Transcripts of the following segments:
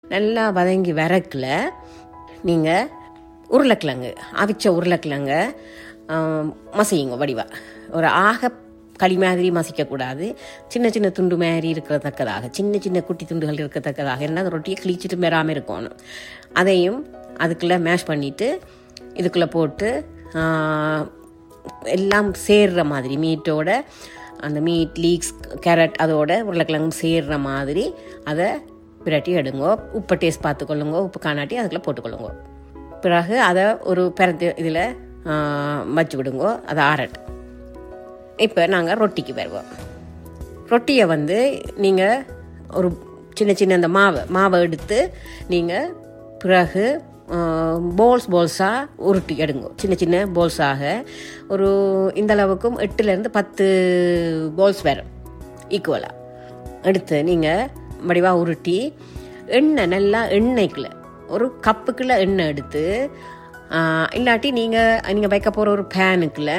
நல்லா வதங்கி வரக்குல நீங்கள் உருளைக்கிழங்கு அவிச்ச உருளைக்கிழங்க மசியுங்க வடிவா ஒரு ஆக களி மாதிரி மசிக்கக்கூடாது சின்ன சின்ன துண்டு மாதிரி இருக்கிறதக்கதாக சின்ன சின்ன குட்டி துண்டுகள் இருக்கத்தக்கதாக என்ன அந்த ரொட்டியை கிழிச்சிட்டு மெராமல் இருக்கணும் அதையும் அதுக்குள்ளே மேஷ் பண்ணிவிட்டு இதுக்குள்ளே போட்டு ஆஹ், எல்லாம் சேர்ற மாதிரி மீட்டோட அந்த மீட் லீக்ஸ் கேரட் அதோட உருளைக்கிழங்கு சேர்ற மாதிரி அதை பிரட்டி எடுங்க உப்பை டேஸ்ட் பார்த்துக்கொள்ளுங்க உப்பு காணாட்டி அதுக்குள்ளே போட்டுக்கொள்ளுங்க பிறகு அதை ஒரு பிறந்து இதில் வச்சு விடுங்க அதை ஆறட்டு இப்போ நாங்கள் ரொட்டிக்கு வருவோம் ரொட்டியை வந்து நீங்கள் ஒரு சின்ன சின்ன அந்த மாவை மாவை எடுத்து நீங்கள் பிறகு போல்ஸ் போல்ஸாக உருட்டி எடுங்க சின்ன சின்ன போல்ஸாக ஒரு இந்த அளவுக்கும் எட்டுலேருந்து பத்து போல்ஸ் வரும் ஈக்குவலாக எடுத்து நீங்கள் வடிவாக உருட்டி எண்ணெய் நல்லா எண்ணெய்க்குள்ள ஒரு கப்புக்குள்ள எண்ணெய் எடுத்து ஆஹ், இல்லாட்டி நீங்கள் நீங்கள் வைக்க போகிற ஒரு பேனுக்குள்ள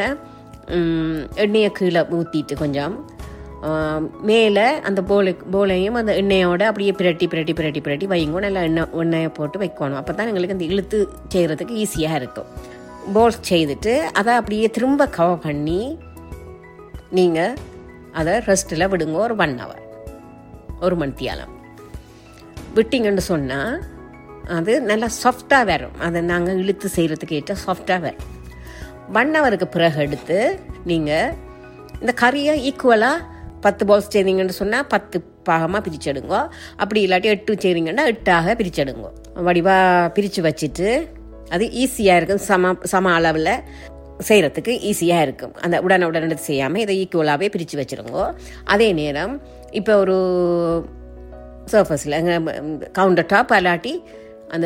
ம், எண்ணெயை கீழே ஊற்றிட்டு கொஞ்சம் ஆஹ், மேலே அந்த போலை போலையும் அந்த எண்ணெயோட அப்படியே பிரட்டி பிரட்டி பிரட்டி பிரட்டி வைங்க நல்லா எண்ணெய் எண்ணெயை போட்டு வைக்கணும் அப்போ தான் எங்களுக்கு அந்த இழுத்து செய்கிறதுக்கு ஈஸியாக இருக்கும் போல்ஸ் செய்துட்டு அதை அப்படியே திரும்ப கவர் பண்ணி நீங்கள் அதை ரெஸ்ட்டில் விடுங்க ஒரு ஒன் ஹவர் ஒரு மணித்தியாலம் விட்டிங்கன்னு சொன்னால் அது நல்லா சாஃப்டாக வரும் அதை நாங்கள் இழுத்து செய்கிறதுக்கு ஏற்ற சாஃப்டாக வரும் ஒன் ஹவருக்கு பிறகு எடுத்து நீங்கள் இந்த கறியை ஈக்குவலாக பத்து பால்ஸ் செய்தீங்கன்னு சொன்னால் பத்து பாகமாக பிரிச்செடுங்க அப்படி இல்லாட்டி எட்டு செய்றீங்கன்னா எட்டாக பிரிச்செடுங்க வடிவாக பிரித்து வச்சுட்டு அது ஈஸியாக இருக்கும் சம சம அளவில் செய்கிறதுக்கு ஈஸியாக இருக்கும் அந்த உடனே உடனே செய்யாமல் இதை ஈக்குவலாகவே பிரித்து வச்சுருங்க அதே நேரம் இப்போ ஒரு சர்ஃபஸில் கவுண்டர் டாப் அல்லாட்டி அந்த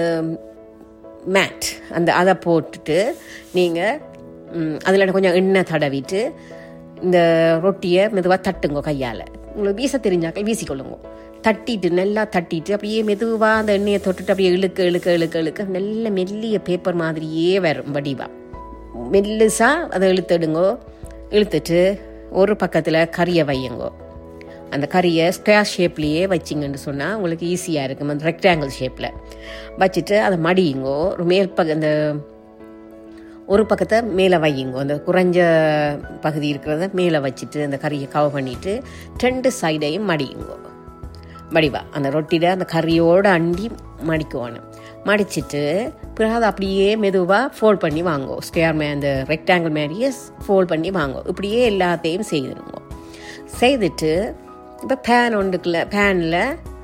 மேட் அந்த அதை போட்டுட்டு நீங்கள் அதில் கொஞ்சம் எண்ணெய் தடவிட்டு இந்த ரொட்டியை மெதுவாக தட்டுங்க கையால் உங்களுக்கு வீச தெரிஞ்சாக்கள் வீசிக்கொள்ளுங்க தட்டிட்டு நல்லா தட்டிட்டு அப்படியே மெதுவாக அந்த எண்ணெயை தொட்டுட்டு அப்படியே இழுக்க இழுக்க இழுக்க இழுக்க நல்ல மெல்லிய பேப்பர் மாதிரியே வரும் வடிவா மெல்லுசா அதை இழுத்துடுங்கோ இழுத்துட்டு ஒரு பக்கத்தில் கறியை வையுங்கோ அந்த கறியை ஸ்கொயர் ஷேப்லேயே வச்சிங்கன்னு சொன்னால் உங்களுக்கு ஈஸியாக இருக்கும் அந்த ரெக்டாங்கிள் ஷேப்பில் வச்சுட்டு அதை மடியுங்கோ ஒரு மேல் பக்க அந்த ஒரு பக்கத்தை மேலே வையுங்க அந்த குறைஞ்ச பகுதி இருக்கிறத மேலே வச்சுட்டு அந்த கறியை கவர் பண்ணிட்டு ரெண்டு சைடையும் மடியுங்கோ மடிவா அந்த ரொட்டியில் அந்த கறியோடு அண்டி மடிக்குவானு மடிச்சிட்டு பிறகு அதை அப்படியே மெதுவாக ஃபோல்ட் பண்ணி வாங்கோ ஸ்கொயர் மே அந்த ரெக்டாங்கிள் மாதிரியே ஃபோல்ட் பண்ணி வாங்கோ இப்படியே எல்லாத்தையும் செய்திருங்கோ செய்துட்டு இப்போ பேன் ஒன்றுக்குள்ள பேனில்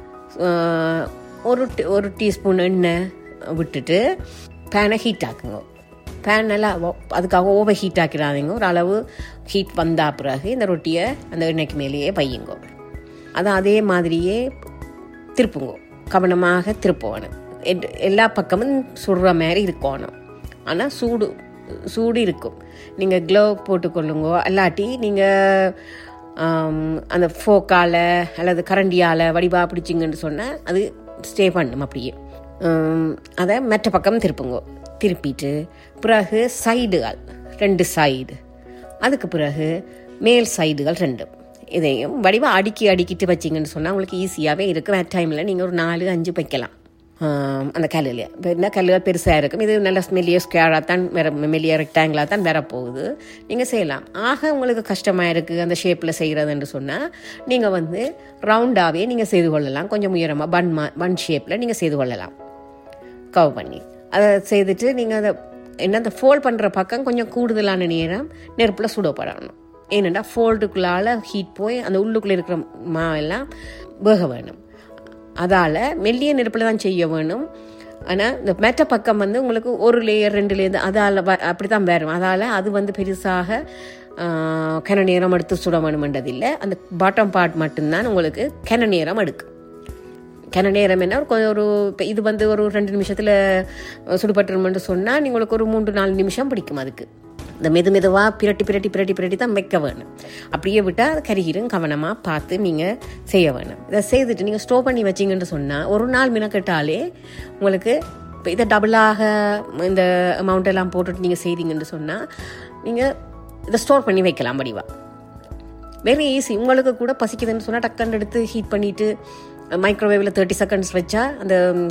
ஒரு டி- ஒரு டீஸ்பூன் எண்ணெய் விட்டுட்டு பேனை ஹீட் ஆக்குங்க பேன் நல்லா ஒ- அதுக்காக ஓவர் ஹீட் ஆக்கிடாதீங்க ஒரு அளவு ஹீட் வந்தா பிறகு இந்த ரொட்டியை அந்த எண்ணெய்க்கு மேலேயே வையுங்க அதை அதே மாதிரியே திருப்புங்க கவனமாக திருப்பணும் எட்- எல்லா பக்கமும் சுடுற மாதிரி இருக்கணும் ஆனால் சூடு சூடு இருக்கும் நீங்கள் க்ளவ் போட்டுக்கொள்ளுங்க அல்லாட்டி நீங்கள் அந்த ஃபோக்கால் அல்லது கரண்டியால் வடிவாக பிடிச்சிங்கன்னு சொன்னால் அது ஸ்டே பண்ணும் அப்படியே ஆம், அதை மெட்ட பக்கம் திருப்புங்க திருப்பிட்டு பிறகு சைடுகள் ரெண்டு சைடு அதுக்கு பிறகு மேல் சைடுகள் ரெண்டு இதையும் வடிவாக அடுக்கி அடுக்கிட்டு வச்சிங்கன்னு சொன்னால் உங்களுக்கு ஈஸியாகவே இருக்கும் at டைமில் நீங்கள் ஒரு நாலு அஞ்சு வைக்கலாம் ஆம், அந்த கல்லில் இப்போ என்ன கல்லுகள் பெருசாக இருக்கும் இது நல்ல மெல்லிய ஸ்கொயராக தான் வேற மெல்லிய ரெக்டாங்கிளாக தான் வரப்போகுது நீங்கள் செய்யலாம் ஆக உங்களுக்கு கஷ்டமாக இருக்குது அந்த ஷேப்பில் செய்கிறதுன்னு சொன்னால் நீங்கள் வந்து ரவுண்டாகவே நீங்கள் செய்து கொள்ளலாம் கொஞ்சம் உயரமாக பன் மா பன் ஷேப்பில் நீங்கள் செய்து கொள்ளலாம் கவ் பண்ணி அதை செய்துட்டு நீங்கள் அதை என்ன அந்த ஃபோல்ட் பண்ணுற பக்கம் கொஞ்சம் கூடுதலான நேரம் நெருப்பில் சுடப்படணும் ஏனென்றால் ஃபோல்டுக்குள்ளால் ஹீட் போய் அந்த உள்ளுக்குள்ளே இருக்கிற மாவெல்லாம் வேக வேணும் அதால் மெல்லிய நெருப்பில் தான் செய்ய வேணும் ஆனால் இந்த மெட்ட பக்கம் வந்து உங்களுக்கு ஒரு லேயர் ரெண்டு லேயர் அதால் அப்படி தான் வரும் அதால் அது வந்து பெருசாக கன நேரம் எடுத்து சுட வேணுமென்றதில்லை அந்த பாட்டம் பார்ட் மட்டும்தான் உங்களுக்கு கன நேரம் எடுக்கும் கன நேரம் என்ன ஒரு கொ- ஒரு இப்போ இது வந்து ஒரு ரெண்டு நிமிஷத்தில் சுடுபட்டுருமென்று சொன்னால் உங்களுக்கு ஒரு மூன்று நாலு நிமிஷம் பிடிக்கும் அதுக்கு இந்த மெது மெதுவாக பிரட்டி பிரட்டி பிரட்டி பிரட்டி தான் வைக்க வேணும் அப்படியே விட்டால் அது கருகிரும் கவனமாக பார்த்து நீங்கள் செய்ய வேணும் இதை செய்துட்டு நீங்கள் ஸ்டோர் பண்ணி வச்சிங்கன்னு சொன்னால் ஒரு நாள் மினக்கட்டாலே உங்களுக்கு இப்போ இதை டபுளாக இந்த அமௌண்ட் எல்லாம் போட்டுட்டு நீங்கள் செய்தீங்கன்னு சொன்னால் நீங்கள் இதை ஸ்டோர் பண்ணி வைக்கலாம் வடிவா வெரி ஈஸி உங்களுக்கு கூட பசிக்குதுன்னு சொன்னால் டக்குன்னு எடுத்து ஹீட் பண்ணிவிட்டு மைக்ரோவேவில் தேர்ட்டி செகண்ட்ஸ் வச்சா அந்த